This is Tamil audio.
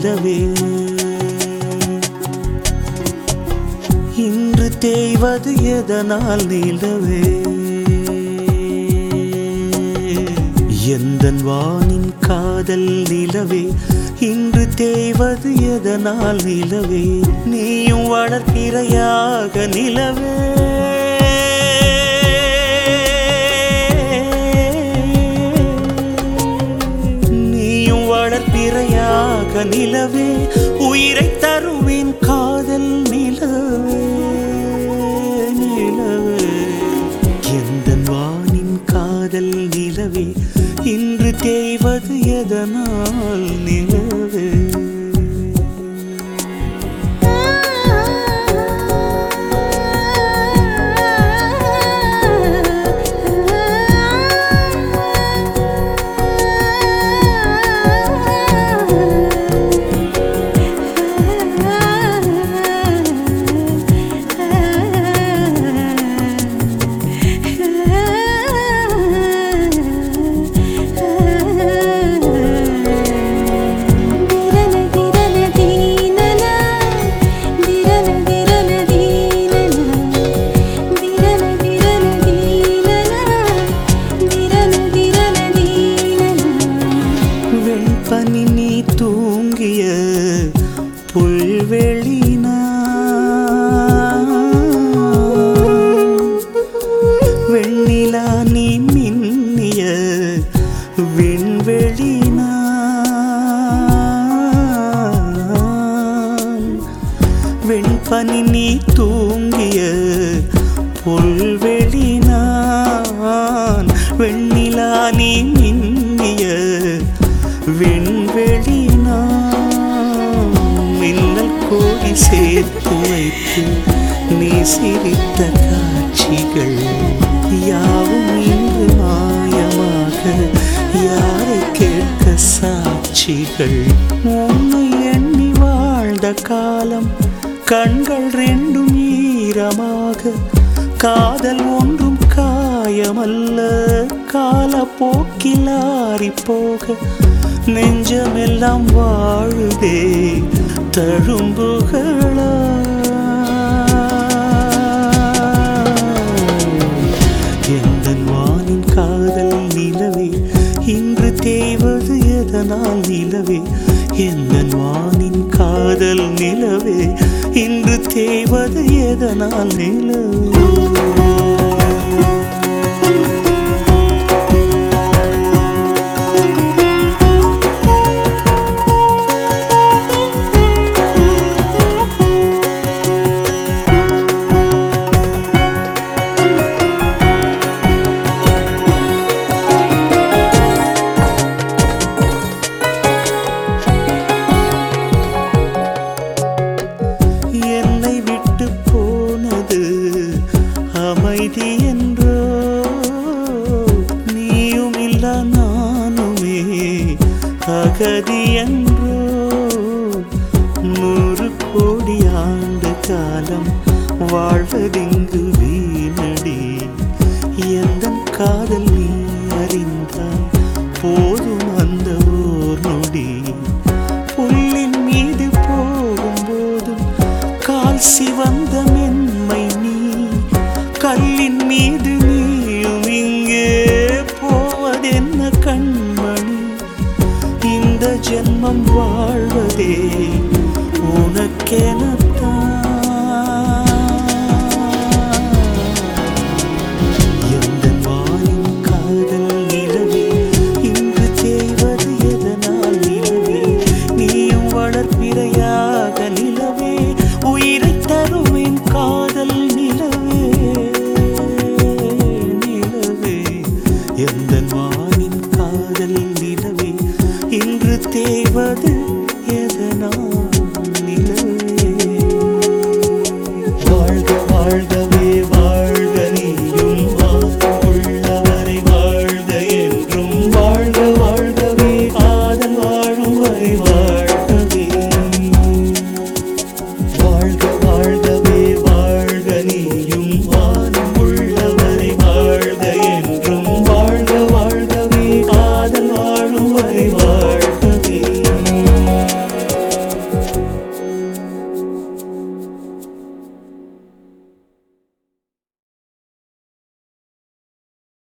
நிலவே இன்று தேய்வது எதனால் நிலவே எந்தன் வானின் காதல் நிலவே இன்று தேய்வது எதனால் நிலவே நீயும் வளர்ப்பிறையாக நிலவே நீயும் வளர்ப்பிறையாக நிலவே உயிரை தருவேன் காதல் நிலவே நிலவே எந்த வானின் காதல் நிலவே இன்று தேய்வது எதனால் நிலவே திரன திரன தீனன திரன திரன தீனன திரன திரன தீனன திரன திரன தீனன வெண்பனி நீ தூங்கிய புல்வெளினா வெண்ணிலா நீ மின்னிய விண்வெளினா வெண்பனி நீ தூங்கிய புல்வெளினான் வெண்ணிலா நீ மின்னிய விண்வெளினான் மின்னல் கோடி சேர்த்து வைத்து நீ சிரித்த காட்சிகள் யாவும் இன்று மாயமாக யாரை கேட்க சாட்சிகள் உன்னை எண்ணி வாழ்ந்த காலம் கண்கள் ரெண்டும் ஈரமாக காதல் ஒன்றும் காயமல்ல காலப்போக்கில் ஆறிப்போக நெஞ்சமெல்லாம் வாழுதே தழும்புகளா எந்தன் வானின் காதல் நிலவே இன்று தேய்வது எதனால் நிலவே எந்தன் வானின் காதல் நிலவே இன்று தேய்வது எதனால் நிலவே என்னை விட்டு போனது அமைதி என்றோ நீயும் இல்ல நானுமே அகதி என்றோ நூறு கோடி ஆண்டு காலம் வாழ்வதெங்கு வீணடி எந்த காதல் நீ அறிந்தால் போதும் அந்த ஓர் நொடி புல்லின் மீது போகும்போதும் கால் சிவந்த மென்மை நீ கல்லின் மீது நீயும் இங்கே போவதென்ன கண்மணி இந்த ஜென்மம் வாழ்வதே உனக்கென